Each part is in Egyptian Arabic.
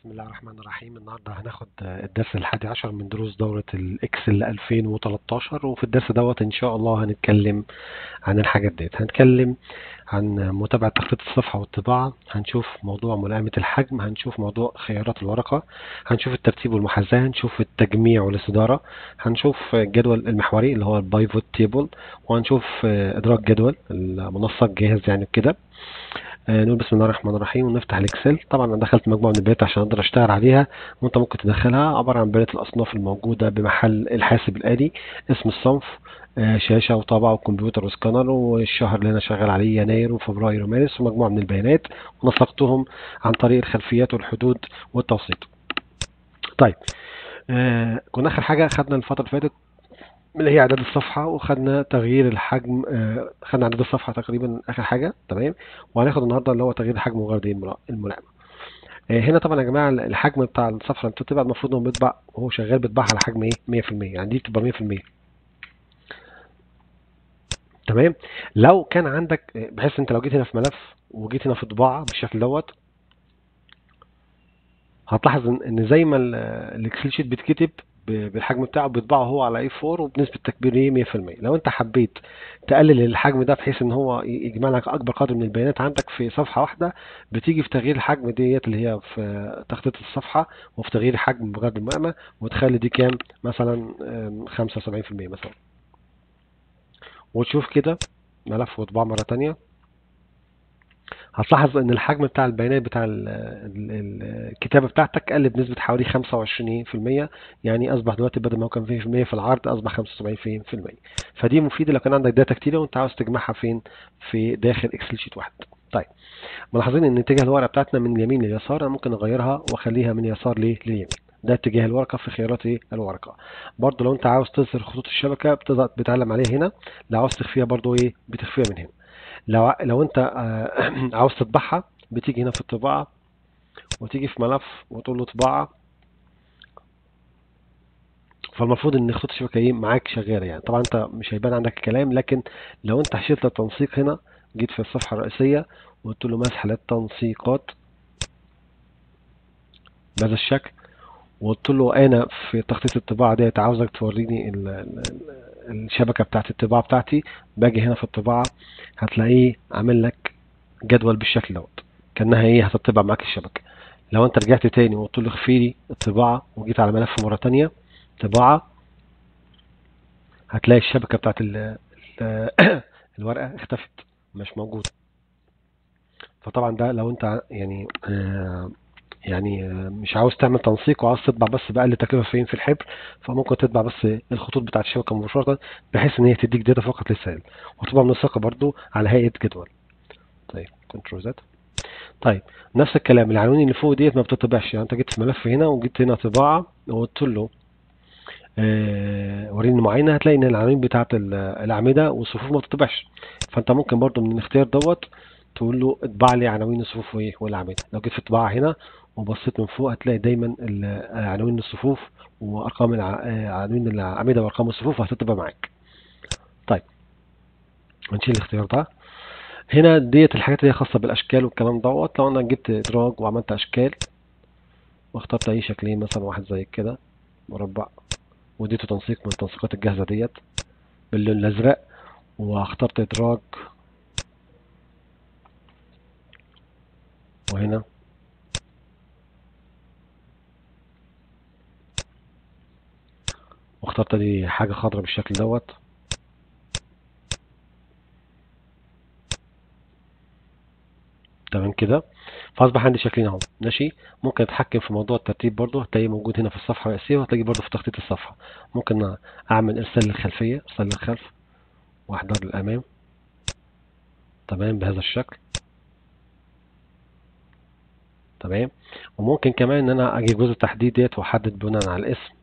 بسم الله الرحمن الرحيم النهارده هناخد الدرس الحادي عشر من دروس دورة الإكسل 2013 وفي الدرس دوت إن شاء الله هنتكلم عن الحاجات ديت هنتكلم عن متابعة تخطيط الصفحة والطباعة هنشوف موضوع ملائمة الحجم هنشوف موضوع خيارات الورقة هنشوف الترتيب والمحاذاة هنشوف التجميع والاستدارة هنشوف الجدول المحوري اللي هو البايفوت تيبل وهنشوف إدراك جدول المنسق جاهز يعني كده آه، نقول بسم الله الرحمن الرحيم ونفتح الاكسل طبعا انا دخلت مجموعه من البيانات عشان اقدر اشتغل عليها وانت ممكن تدخلها عباره عن بيانات الاصناف الموجوده بمحل الحاسب الالي اسم الصنف آه، شاشه وطابعه وكمبيوتر وسكانر والشهر اللي انا شغال عليه يناير وفبراير ومارس ومجموعه من البيانات ونسقتهم عن طريق الخلفيات والحدود والتوسيط طيب آه كنا اخر حاجه خدنا الفتره اللي فاتت اللي هي اعداد الصفحه وخدنا تغيير الحجم آه، خدنا اعداد الصفحه تقريبا اخر حاجه تمام وهناخد النهارده اللي هو تغيير الحجم وغير الملا- الملائمه آه، هنا طبعا يا جماعه الحجم بتاع الصفحه اللي بتطبع المفروض انه بيطبع وهو شغال بيطبعها على حجم ايه 100% يعني دي بتبقى 100% تمام لو كان عندك آه، بحيث انت لو جيت هنا في ملف وجيت هنا في طباعه بالشكل دوت هتلاحظ ان إن زي ما ال- الاكسل شيت بيتكتب ب- بالحجم بتاعه بيطبعه هو على اي 4 وبنسبه تكبير ايه 100% لو انت حبيت تقلل الحجم ده بحيث ان هو ي- يجمع لك اكبر قدر من البيانات عندك في صفحه واحده بتيجي في تغيير الحجم ديت اللي هي في تخطيط الصفحه وفي تغيير الحجم بغرض المقامه وتخلي دي كام مثلا آم، 75% مثلا وتشوف كده ملف وطباعه مره تانية هتلاحظ ان الحجم بتاع البيانات بتاع ال- ال- ال- الكتابه بتاعتك قل بنسبه حوالي 25% يعني اصبح دلوقتي بدل ما هو كان 20% في العرض اصبح 75% فدي مفيده لو كان عندك داتا كتيره وانت عاوز تجمعها فين في داخل اكسل شيت واحد طيب ملاحظين ان اتجاه الورقه بتاعتنا من اليمين لليسار انا ممكن اغيرها واخليها من يسار ليه لليمين ده اتجاه الورقه في خيارات ايه الورقه برضو لو انت عاوز تظهر خطوط الشبكه بتضغط بتعلم عليها هنا لو عاوز تخفيها برضو ايه بتخفيها من هنا لو لو انت آه، عاوز تطبعها بتيجي هنا في الطباعة وتيجي في ملف وتقول له طباعة فالمفروض ان خطوط الشبكة ايه معاك شغالة يعني طبعا انت مش هيبان عندك الكلام لكن لو انت شلت التنسيق هنا جيت في الصفحة الرئيسية وقلت له مسح للتنسيقات بهذا الشكل وقلت له انا في تخطيط الطباعة ديت عاوزك توريني ال- ال- ال- الشبكة بتاعت الطباعة بتاعتي باجي هنا في الطباعة هتلاقيه عامل لك جدول بالشكل دوت كانها ايه هتطبع معاك الشبكه لو انت رجعت تاني وقلت له اخفي لي الطباعه وجيت على ملف مره تانية طباعه هتلاقي الشبكه بتاعت ال ال الورقه اختفت مش موجوده فطبعا ده لو انت يعني آه يعني آه مش عاوز تعمل تنسيق وعاوز تطبع بس بأقل تكلفه فين في الحبر فممكن تطبع بس الخطوط بتاعت الشبكه مباشره بحيث ان هي تديك داتا فقط للسائل وتبقى منسقه برضو على هيئه جدول طيب كنترول زد طيب نفس الكلام العناوين اللي فوق ديت ما بتطبعش يعني انت جيت في ملف هنا وجيت هنا طباعه وقلت له آه وريني معينه هتلاقي ان العناوين بتاعت ال- الاعمده والصفوف ما بتطبعش فانت ممكن برضو من الاختيار دوت تقول له اطبع لي عناوين الصفوف وايه والاعمده لو جيت في طباعه هنا وبصيت من فوق هتلاقي دايما ال- عناوين الصفوف وارقام الع- آه، عناوين الاعمده وارقام الصفوف هتطبع معاك طيب هنشيل الاختيار ده هنا ديت الحاجات اللي هي خاصة بالأشكال والكلام دوت لو أنا جبت إدراج وعملت أشكال واخترت أي شكلين مثلا واحد زي كده مربع واديته تنسيق من التنسيقات الجاهزة ديت باللون الأزرق واخترت إدراج وهنا واخترت دي حاجة خضراء بالشكل دوت تمام كده فاصبح عندي شكلين اهو ماشي ممكن اتحكم في موضوع الترتيب برضو هتلاقيه موجود هنا في الصفحه الرئيسيه وهتلاقيه برضو في تخطيط الصفحه ممكن اعمل ارسال للخلفيه ارسال للخلف واحضر للامام تمام بهذا الشكل تمام وممكن كمان ان انا اجي جزء التحديد ديت واحدد بناء على الاسم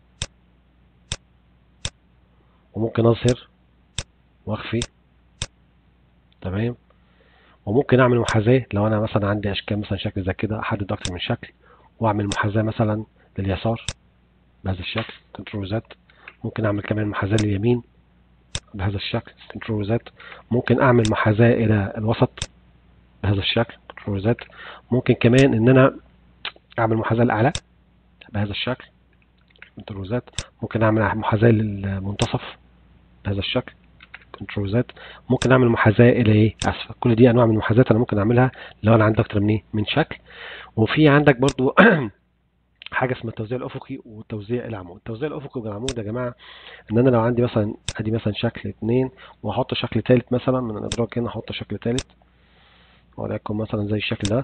وممكن اظهر واخفي تمام وممكن اعمل محاذاة لو انا مثلا عندي اشكال مثلا شكل زي كده احدد اكتر من شكل واعمل محاذاة مثلا لليسار بهذا الشكل كنترول زد ممكن اعمل كمان محاذاة لليمين بهذا الشكل كنترول زد ممكن اعمل محاذاة الى الوسط بهذا الشكل كنترول زد ممكن كمان ان انا اعمل محاذاة الاعلى بهذا الشكل كنترول زد ممكن اعمل محاذاة للمنتصف بهذا الشكل كنترول زد ممكن اعمل محاذاة الى ايه اسفل كل دي انواع من المحاذات انا ممكن اعملها لو انا عندي اكتر من ايه من شكل وفي عندك برضو حاجه اسمها التوزيع الافقي والتوزيع العمودي التوزيع الافقي والعمود يا جماعه ان انا لو عندي مثلا ادي مثلا شكل اتنين واحط شكل تالت مثلا من الادراج هنا احط شكل تالت وليكن مثلا زي الشكل ده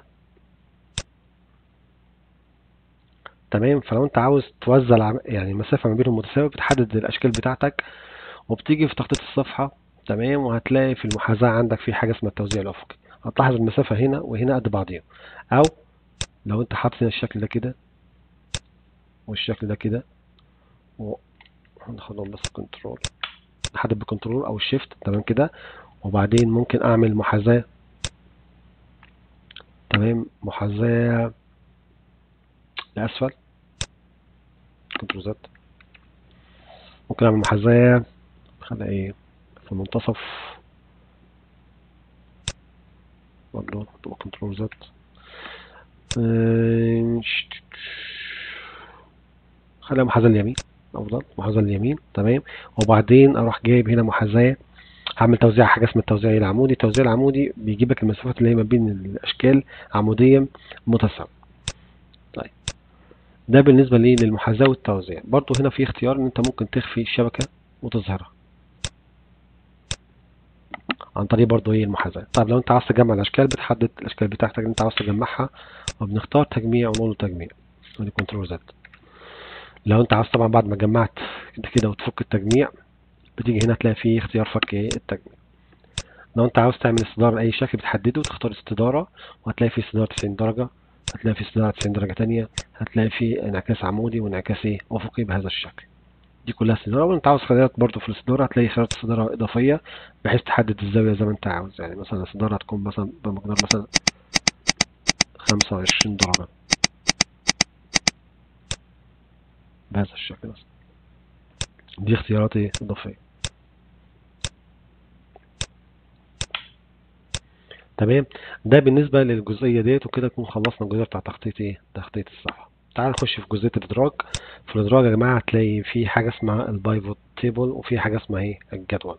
تمام فلو انت عاوز توزع العم- يعني المسافه ما بينهم متساويه بتحدد الاشكال بتاعتك وبتيجي في تخطيط الصفحه تمام وهتلاقي في المحاذاه عندك في حاجه اسمها التوزيع الافقي هتلاحظ المسافه هنا وهنا قد بعضيهم او لو انت حاطط هنا الشكل ده كده والشكل ده كده و- هناخدهم بس كنترول احدد بكنترول او الشيفت تمام كده وبعدين ممكن اعمل محاذاة تمام محاذاة لاسفل كنترول زد ممكن اعمل محاذاة خليها ايه في المنتصف برضه تبقى كنترول زد آه، خليها محاذاة اليمين افضل محاذاة اليمين تمام وبعدين اروح جايب هنا محاذاة هعمل توزيع حاجه اسمها التوزيع العمودي التوزيع العمودي بيجيب لك المسافات اللي هي ما بين الاشكال عموديا متساويه طيب ده بالنسبه ليه للمحاذاه والتوزيع برضو هنا في اختيار ان انت ممكن تخفي الشبكه وتظهرها عن طريق برضو ايه المحاذاه طيب لو انت عاوز تجمع الاشكال بتحدد الاشكال بتاعتك اللي انت عاوز تجمعها وبنختار تجميع ونقول له تجميع ودي كنترول زد لو انت عاوز طبعا بعد ما جمعت كده كده وتفك التجميع بتيجي هنا تلاقي فيه اختيار فك ايه التجميع لو انت عاوز تعمل استدارة اي شكل بتحدده وتختار استدارة وهتلاقي فيه استدارة 90 درجة هتلاقي فيه استدارة 90 درجة تانية هتلاقي فيه انعكاس عمودي وانعكاس ايه افقي بهذا الشكل دي كلها استدارة وانت عاوز خيارات برضو في الاستدارة هتلاقي خيارات استدارة اضافية بحيث تحدد الزاوية زي ما انت عاوز يعني مثلا الاستدارة هتكون مثلا بمقدار مثلا 25 درجة بهذا الشكل مثلا دي اختيارات ايه اضافية تمام ده بالنسبة للجزئية ديت وكده نكون خلصنا الجزئية بتاع تخطيط ايه تخطيط الصفحة تعال نخش في جزئية الادراج في الادراج يا جماعة هتلاقي في حاجة اسمها البايفوت تيبل وفي حاجة اسمها ايه الجدول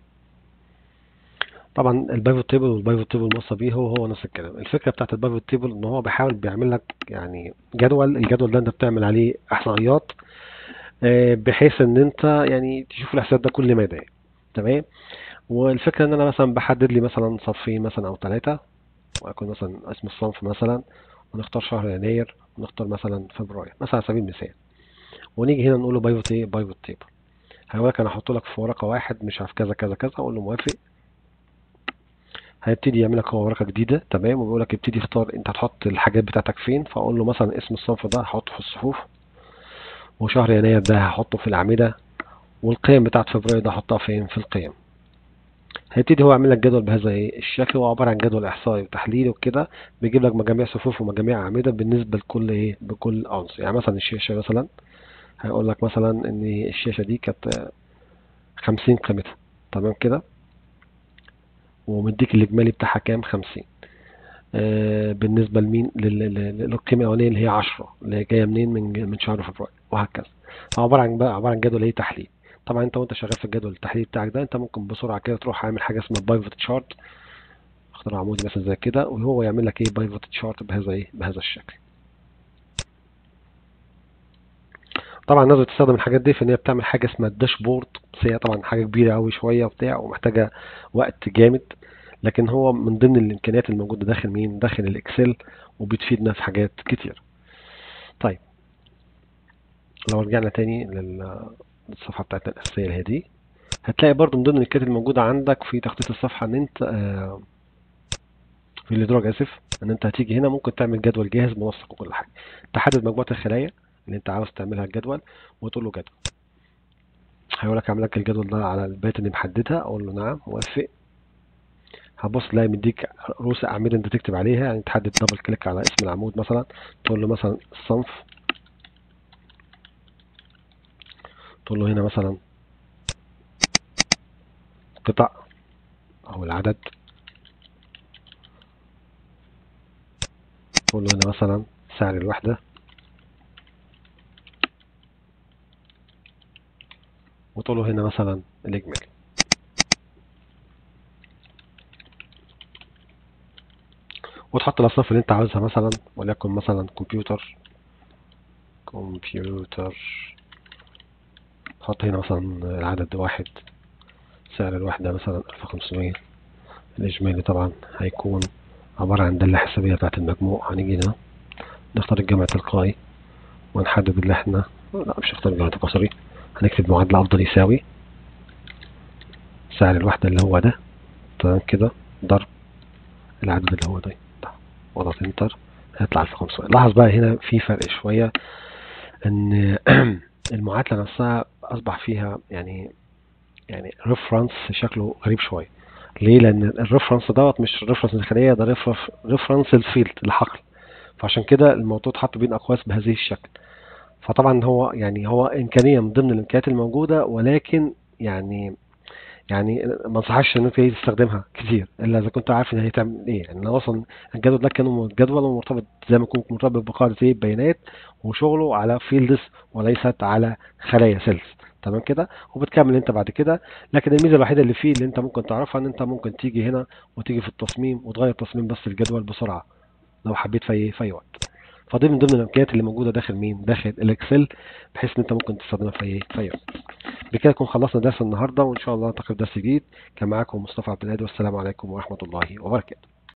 طبعا البايفوت تيبل والبايفوت تيبل الموصى بيه هو هو نفس الكلام الفكرة بتاعت البايفوت تيبل ان هو بيحاول بيعمل لك يعني جدول الجدول ده انت بتعمل عليه احصائيات آه، بحيث ان انت يعني تشوف الاحصائيات ده كل مدى يعني. تمام والفكرة ان انا مثلا بحدد لي مثلا صفين مثلا او ثلاثة ويكون مثلا اسم الصنف مثلا ونختار شهر يناير ونختار مثلا فبراير مثلا على سبيل المثال ونيجي هنا نقول له بايفوت ايه بايفوت تيبل هيقول لك انا هحط لك في ورقه واحد مش عارف كذا كذا كذا اقول له موافق هيبتدي يعمل لك هو ورقه جديده تمام وبيقول لك ابتدي اختار انت هتحط الحاجات بتاعتك فين فاقول له مثلا اسم الصنف ده هحطه في الصفوف وشهر يناير ده هحطه في الاعمده والقيم بتاعت فبراير ده هحطها فين في القيم هيبتدي هو يعمل لك جدول بهذا ايه الشكل هو عباره عن جدول احصائي وتحليلي وكده بيجيب لك مجاميع صفوف ومجاميع اعمده بالنسبه لكل ايه بكل عنصر يعني مثلا الشاشه مثلا هيقول لك مثلا ان الشاشه دي كانت 50 قيمتها تمام كده ومديك الاجمالي بتاعها كام 50 آه بالنسبه لمين لل- لل- للقيمه الاولانيه اللي هي 10 اللي هي جايه منين من من شهر فبراير وهكذا هو عباره عن بقى عباره عن جدول ايه تحليل طبعا انت وانت شغال في الجدول التحليل بتاعك ده انت ممكن بسرعه كده تروح عامل حاجه اسمها بايفوت تشارت اختار عمودي مثلا زي كده وهو يعمل لك ايه بايفوت تشارت بهذا ايه بهذا الشكل طبعا الناس بتستخدم الحاجات دي في ان هي بتعمل حاجه اسمها الداشبورد بس هي طبعا حاجه كبيره قوي شويه وبتاع ومحتاجه وقت جامد لكن هو من ضمن الامكانيات الموجوده داخل مين داخل الاكسل وبتفيدنا في حاجات كتير طيب لو رجعنا تاني لل- للصفحه بتاعتنا الاساسيه اللي هي دي هتلاقي برضو من ضمن الامكانيات الموجوده عندك في تخطيط الصفحه ان انت آه، في الادراج اسف ان انت هتيجي هنا ممكن تعمل جدول جاهز منسق وكل حاجه تحدد مجموعه الخلايا اللي انت عاوز تعملها الجدول وتقول له جدول هيقول لك اعمل لك الجدول ده على البيانات اللي محددها اقول له نعم موافق هتبص تلاقي مديك رؤوس اعمده انت تكتب عليها يعني تحدد دبل كليك على اسم العمود مثلا تقول له مثلا الصنف تقول له هنا مثلا قطع او العدد تقول له هنا مثلا سعر الوحده وتحط له هنا مثلا الاجمالي وتحط الاصناف اللي انت عاوزها مثلا وليكن مثلا كمبيوتر كمبيوتر تحط هنا مثلا العدد واحد سعر الوحدة مثلا 1500 الإجمالي طبعا هيكون عبارة عن دالة حسابية بتاعت المجموع هنيجي هنا نختار الجمع التلقائي ونحدد اللي احنا لا مش هختار الجمع التقاصري هنكتب معادلة أفضل يساوي سعر الوحدة اللي هو ده تمام كده ضرب العدد اللي هو ده واضغط انتر هيطلع 1500 لاحظ بقى هنا في فرق شوية ان المعادلة نفسها اصبح فيها يعني يعني ريفرنس شكله غريب شوية ليه لان الريفرنس دوت مش ريفرنس داخلية ده ريفرنس الفيلد الحقل فعشان كده الموضوع اتحط بين اقواس بهذه الشكل فطبعا هو يعني هو امكانية من ضمن الامكانيات الموجودة ولكن يعني يعني ما انصحكش ان انت تستخدمها كتير الا اذا كنت عارف ان هي تعمل ايه يعني لو اصلا الجدول ده كان جدول مرتبط زي ما يكون مرتبط بقاعده ايه بيانات وشغله على فيلدز وليست على خلايا سيلز تمام كده وبتكمل انت بعد كده لكن الميزه الوحيده اللي فيه اللي انت ممكن تعرفها ان انت ممكن تيجي هنا وتيجي في التصميم وتغير تصميم بس الجدول بسرعه لو حبيت في اي في اي وقت فدي من ضمن الامكانيات اللي موجوده داخل مين داخل الاكسل بحيث ان انت ممكن تستخدمها في اي في اي وقت بكده نكون خلصنا درس النهارده وان شاء الله نلتقي في درس جديد كان معاكم مصطفى عبد الهادي والسلام عليكم ورحمه الله وبركاته